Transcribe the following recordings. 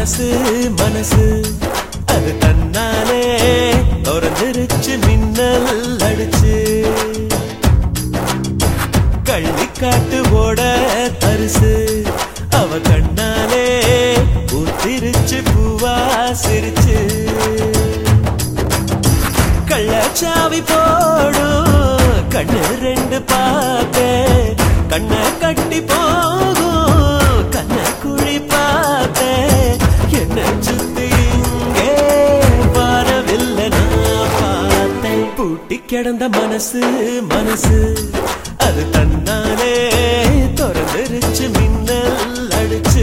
மனசு மனசு அது தன்னாலே திறந்துருச்சு மின்னல் அடிச்சு கள்ளிக்காட்டு ஓட தரிசு அவ கண்ணாலே ஊத்திருச்சு பூவா சிரிச்சு கள்ளச்சாவி போடும் கண்ணு ரெண்டு பாப்பே கண்ண கட்டி போகும் கண்ண குழி பார்த்தே என்ன சுத்தி இங்கே வரவில்லை நான் பார்த்தேன் பூட்டி கிடந்த மனசு மனசு அது தன்னாலே திறந்துருச்சு மின்னல் அடிச்சு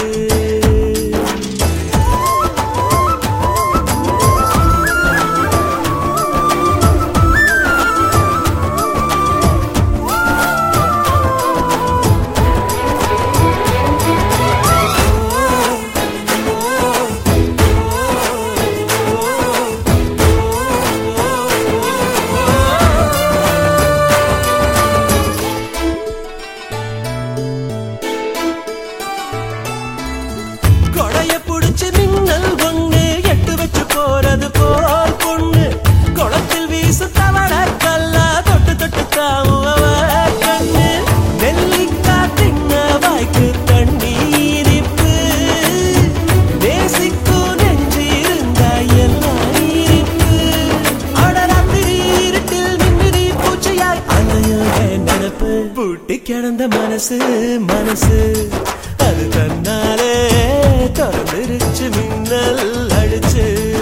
கொடைய புடிச்சு மின்னல் ஒண்ணு எட்டு வச்சு போறது போல் பொண்ணு குளத்தில் வீசு தவற கல்லா தொட்டு தொட்டு தாவும் அவ கண்ணு நெல்லிக்கா தின்ன வாய்க்கு தண்ணீரிப்பு நேசிக்கும் நெஞ்சு இருந்தா எல்லாம் இருப்பு அடராத்திரி இருட்டில் மின்னிடி பூச்சியாய் அலையோட நினப்பு பூட்டி கிடந்த மனசு மனசு அது தன்னாலே திறந்துருச்சு மின்னல் அடிச்சு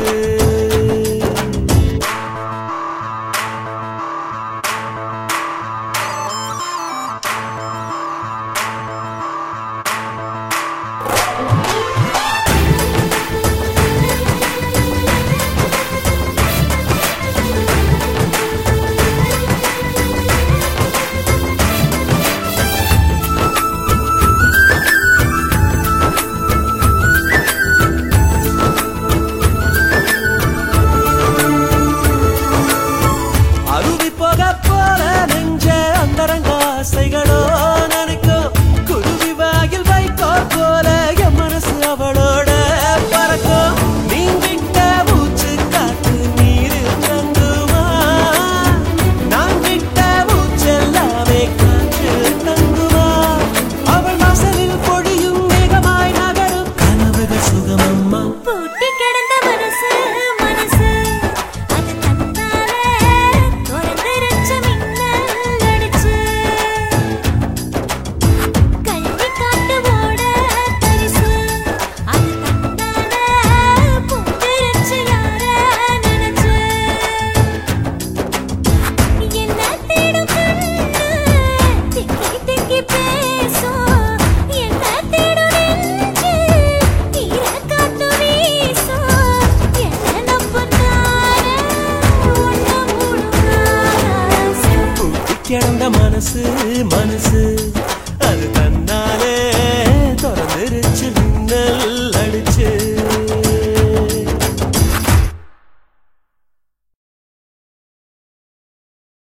அருவி போக போற நெஞ்ச அந்தரங்க ஆசைகளோ நினைக்கும் குருவி வாயில் வைக்கோ போல என் மனசு அவளோட பறக்கும் நீங்கிட்ட மூச்சு காத்து நீரில் தங்குமா நான் விட்ட மூச்செல்லாமே காற்றில் தங்குமா அவள் வாசலில் பொடியும் வேகமாய் நகரும் கனவுகள் சுகமம்மா பூட்டி கிடந்த மனசு மனசு அது தன்னாலே திறந்துருச்சு மின்னல் அடிச்சு கல்வி காட்டு ஓட தரிசு அது தன்னாலே பூத்திருச்சு யார நினைச்சு என்ன தேடும் கண்ணு திக்கி திக்கி பேசும் என்ன தேடும் நெஞ்சு ஈர காத்து வீசும் என்ன நம்புனாரே உன்னை மூடும் ஆசை பூட்டி கிடந்த மனசு மனசு